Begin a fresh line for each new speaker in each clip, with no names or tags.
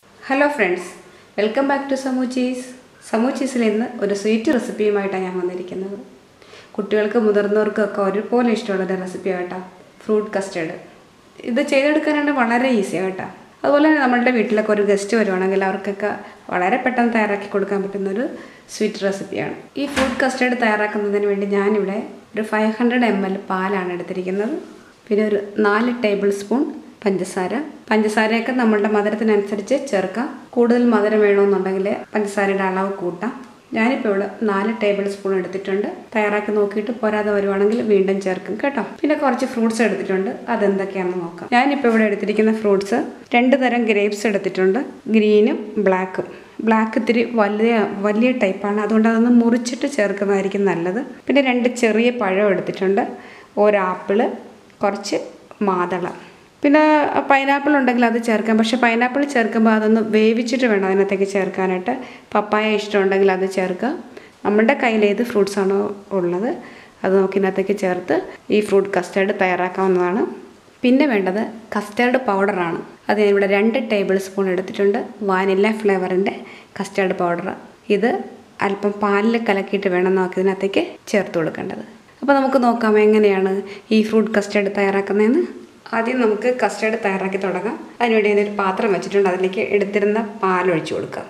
hello friends welcome back to സമൂച്ചീസ് സമൂച്ചീസിൽ ഇന്ന് ഒരു സ്വീറ്റ് റെസിപ്പിയുമായിട്ടാണ് ഞാൻ വന്നിരിക്കുന്നത് കുട്ടികൾക്ക് മുതിർന്നവർക്കൊക്കെ ഒരുപോലെ ഇഷ്ടമുള്ളൊരു റെസിപ്പി കേട്ടോ ഫ്രൂട്ട് കസ്റ്റേർഡ് ഇത് ചെയ്തെടുക്കാനാണ് വളരെ ഈസിയാണ് കേട്ടോ അതുപോലെ തന്നെ നമ്മളുടെ വീട്ടിലൊക്കെ ഒരു ഗസ്റ്റ് വരുവാണെങ്കിൽ അവർക്കൊക്കെ വളരെ പെട്ടെന്ന് തയ്യാറാക്കി കൊടുക്കാൻ പറ്റുന്ന ഒരു സ്വീറ്റ് റെസിപ്പിയാണ് ഈ ഫ്രൂട്ട് കസ്റ്റേർഡ് തയ്യാറാക്കുന്നതിന് വേണ്ടി ഞാനിവിടെ ഒരു ഫൈവ് ഹൺഡ്രഡ് എം എൽ പാലാണ് എടുത്തിരിക്കുന്നത് പിന്നെ ഒരു നാല് ടേബിൾ സ്പൂൺ പഞ്ചസാര പഞ്ചസാരയൊക്കെ നമ്മളുടെ മധുരത്തിനനുസരിച്ച് ചേർക്കാം കൂടുതൽ മധുരം വേണമെന്നുണ്ടെങ്കിൽ പഞ്ചസാരയുടെ അളവ് കൂട്ടാം ഞാനിപ്പോൾ ഇവിടെ നാല് ടേബിൾ സ്പൂൺ എടുത്തിട്ടുണ്ട് തയ്യാറാക്കി നോക്കിയിട്ട് പോരാതെ വരുവാണെങ്കിൽ വീണ്ടും ചേർക്കും കേട്ടോ പിന്നെ കുറച്ച് ഫ്രൂട്ട്സ് എടുത്തിട്ടുണ്ട് അതെന്തൊക്കെയാണെന്ന് നോക്കാം ഞാനിപ്പോൾ ഇവിടെ എടുത്തിരിക്കുന്ന ഫ്രൂട്ട്സ് രണ്ട് തരം ഗ്രേപ്സ് എടുത്തിട്ടുണ്ട് ഗ്രീനും ബ്ലാക്കും ബ്ലാക്ക് ഇത്തിരി വലിയ വലിയ ടൈപ്പാണ് അതുകൊണ്ട് അതൊന്ന് മുറിച്ചിട്ട് ചേർക്കുന്നതായിരിക്കും നല്ലത് പിന്നെ രണ്ട് ചെറിയ പഴം എടുത്തിട്ടുണ്ട് ഒരു ആപ്പിള് കുറച്ച് മാതള പിന്നെ പൈനാപ്പിൾ ഉണ്ടെങ്കിൽ അത് ചേർക്കാം പക്ഷേ പൈനാപ്പിൾ ചേർക്കുമ്പോൾ അതൊന്ന് വേവിച്ചിട്ട് വേണം അതിനകത്തേക്ക് ചേർക്കാനായിട്ട് പപ്പായ ഇഷ്ടമുണ്ടെങ്കിൽ അത് ചേർക്കുക നമ്മുടെ കയ്യിൽ ഏത് ഫ്രൂട്ട്സ് ആണോ ഉള്ളത് അത് നമുക്ക് ഇതിനകത്തേക്ക് ചേർത്ത് ഈ ഫ്രൂട്ട് കസ്റ്റേർഡ് തയ്യാറാക്കാവുന്നതാണ് പിന്നെ വേണ്ടത് കസ്റ്റേർഡ് പൗഡറാണ് അത് ഞാനിവിടെ രണ്ട് ടേബിൾ സ്പൂൺ എടുത്തിട്ടുണ്ട് വാനില ഫ്ലേവറിൻ്റെ കസ്റ്റേർഡ് പൗഡർ ഇത് അല്പം പാലിൽ കലക്കിയിട്ട് വേണം നമുക്ക് ഇതിനകത്തേക്ക് ചേർത്ത് കൊടുക്കേണ്ടത് അപ്പോൾ നമുക്ക് നോക്കാം എങ്ങനെയാണ് ഈ ഫ്രൂട്ട് കസ്റ്റേർഡ് തയ്യാറാക്കുന്നതെന്ന് ആദ്യം നമുക്ക് കസ്റ്റേർഡ് തയ്യാറാക്കി തുടങ്ങാം അതിനുവേണ്ടി ഞാനൊരു പാത്രം വെച്ചിട്ടുണ്ട് അതിലേക്ക് എടുത്തിരുന്ന പാൽ ഒഴിച്ചു കൊടുക്കാം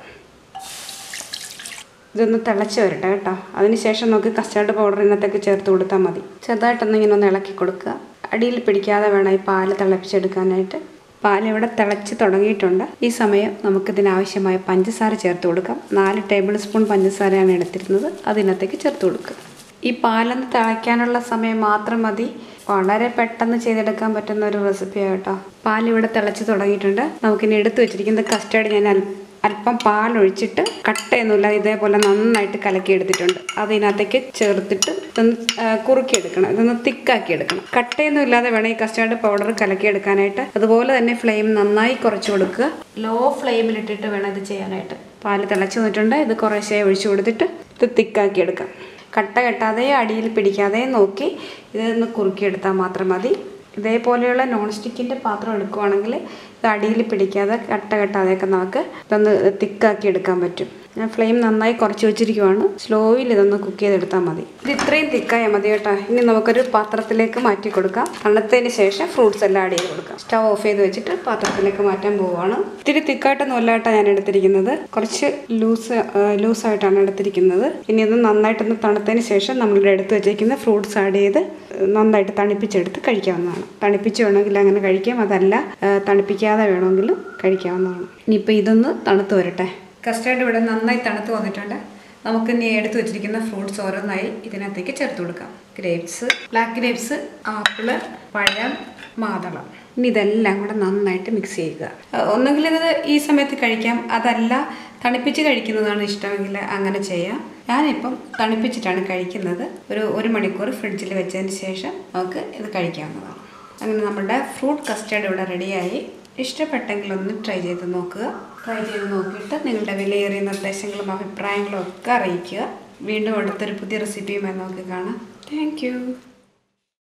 ഇതൊന്ന് തിളച്ച് വരട്ടെ കേട്ടോ അതിനുശേഷം നമുക്ക് കസ്റ്റേർഡ് പൗഡർ ഇന്നത്തേക്ക് ചേർത്ത് കൊടുത്താൽ മതി ചെറുതായിട്ടൊന്ന് ഇങ്ങനെ ഒന്ന് ഇളക്കി കൊടുക്കുക അടിയിൽ പിടിക്കാതെ വേണം ഈ പാല് തിളപ്പിച്ചെടുക്കാനായിട്ട് പാൽ ഇവിടെ തിളച്ച് തുടങ്ങിയിട്ടുണ്ട് ഈ സമയം നമുക്കിതിനാവശ്യമായ പഞ്ചസാര ചേർത്ത് കൊടുക്കാം നാല് ടേബിൾ സ്പൂൺ പഞ്ചസാരയാണ് എടുത്തിരുന്നത് അതിനകത്തേക്ക് ചേർത്ത് കൊടുക്കുക ഈ പാലൊന്ന് തിളയ്ക്കാനുള്ള സമയം മാത്രം മതി വളരെ പെട്ടെന്ന് ചെയ്തെടുക്കാൻ പറ്റുന്ന ഒരു റെസിപ്പിയാണ് കേട്ടോ പാൽ ഇവിടെ തിളച്ച് തുടങ്ങിയിട്ടുണ്ട് നമുക്കിനി എടുത്തു വെച്ചിരിക്കുന്ന കസ്റ്റേർഡ് ഞാൻ അൽ അല്പം പാലൊഴിച്ചിട്ട് കട്ടയൊന്നുമില്ല ഇതേപോലെ നന്നായിട്ട് കലക്കി എടുത്തിട്ടുണ്ട് അത് ഇതിനകത്തേക്ക് ചേർത്തിട്ട് ഇതൊന്ന് കുറുക്കിയെടുക്കണം ഇതൊന്ന് തിക്കാക്കി എടുക്കണം കട്ടയൊന്നും ഇല്ലാതെ വേണം ഈ കസ്റ്റേർഡ് പൗഡർ കലക്കി എടുക്കാനായിട്ട് അതുപോലെ തന്നെ ഫ്ലെയിം നന്നായി കുറച്ച് കൊടുക്കുക ലോ ഫ്ലെയിമിലിട്ടിട്ട് വേണം ഇത് ചെയ്യാനായിട്ട് പാല് തിളച്ച് വന്നിട്ടുണ്ട് ഇത് കുറേശ്ശേ ഒഴിച്ചു കൊടുത്തിട്ട് ഇത് തിക്കാക്കി എടുക്കാം കട്ട കെട്ടാതെ അടിയിൽ പിടിക്കാതെ നോക്കി ഇതൊന്ന് കുറുക്കിയെടുത്താൽ മാത്രം മതി ഇതേപോലെയുള്ള നോൺ സ്റ്റിക്കിൻ്റെ പാത്രം എടുക്കുവാണെങ്കിൽ ഇത് അടിയിൽ പിടിക്കാതെ കട്ട കെട്ടാതെയൊക്കെ നമുക്ക് ഇതൊന്ന് തിക്കാക്കി എടുക്കാൻ പറ്റും ഞാൻ ഫ്ലെയിം നന്നായി കുറച്ച് വെച്ചിരിക്കുവാണ് സ്ലോയിൽ ഇതൊന്ന് കുക്ക് ചെയ്തെടുത്താൽ മതി ഇത് ഇത്രയും തിക്കായാൽ മതി കേട്ടോ ഇനി നമുക്കൊരു പാത്രത്തിലേക്ക് മാറ്റി കൊടുക്കാം തണുത്തതിന് ശേഷം ഫ്രൂട്ട്സ് എല്ലാം ആഡ് ചെയ്ത് കൊടുക്കാം സ്റ്റവ് ഓഫ് ചെയ്ത് വെച്ചിട്ട് പാത്രത്തിലേക്ക് മാറ്റാൻ പോവുകയാണ് ഇത്തിരി തിക്കായിട്ടൊന്നും അല്ല കേട്ടോ ഞാൻ എടുത്തിരിക്കുന്നത് കുറച്ച് ലൂസ് ലൂസായിട്ടാണ് എടുത്തിരിക്കുന്നത് ഇനി ഇത് നന്നായിട്ടൊന്ന് തണുത്തതിന് ശേഷം നമ്മളിവിടെ എടുത്ത് വെച്ചിരിക്കുന്ന ഫ്രൂട്ട്സ് ആഡ് ചെയ്ത് നന്നായിട്ട് തണുപ്പിച്ചെടുത്ത് കഴിക്കാവുന്നതാണ് തണുപ്പിച്ച് വേണമെങ്കിൽ അങ്ങനെ കഴിക്കാം അതല്ല തണുപ്പിക്കാതെ വേണമെങ്കിൽ കഴിക്കാവുന്നതാണ് ഇനിയിപ്പോൾ ഇതൊന്ന് തണുത്ത് വരട്ടെ കസ്റ്റേർഡ് ഇവിടെ നന്നായി തണുത്ത് വന്നിട്ടുണ്ട് നമുക്ക് ഇനി എടുത്തു വെച്ചിരിക്കുന്ന ഫ്രൂട്ട്സ് ഓരോന്നായി ഇതിനകത്തേക്ക് ചേർത്ത് കൊടുക്കാം ഗ്രേപ്സ് ബ്ലാക്ക് ഗ്രേപ്സ് ആപ്പിള് പഴം മാതളം ഇനി ഇതെല്ലാം കൂടെ നന്നായിട്ട് മിക്സ് ചെയ്യുക ഒന്നുകിൽ ഇത് ഈ സമയത്ത് കഴിക്കാം അതല്ല തണുപ്പിച്ച് കഴിക്കുന്നതാണ് ഇഷ്ടമെങ്കിൽ അങ്ങനെ ചെയ്യാം ഞാനിപ്പം തണുപ്പിച്ചിട്ടാണ് കഴിക്കുന്നത് ഒരു ഒരു മണിക്കൂർ ഫ്രിഡ്ജിൽ വെച്ചതിന് ശേഷം നമുക്ക് ഇത് കഴിക്കാവുന്നതാണ് അങ്ങനെ നമ്മുടെ ഫ്രൂട്ട് കസ്റ്റേർഡ് ഇവിടെ റെഡിയായി ഇഷ്ടപ്പെട്ടെങ്കിൽ ഒന്ന് ട്രൈ ചെയ്ത് നോക്കുക ട്രൈ ചെയ്ത് നോക്കിയിട്ട് നിങ്ങളുടെ വിലയേറിയ നിർദ്ദേശങ്ങളും അഭിപ്രായങ്ങളും ഒക്കെ അറിയിക്കുക വീണ്ടും അടുത്തൊരു പുതിയ റെസിപ്പിയുമായി നമുക്ക് കാണാം താങ്ക്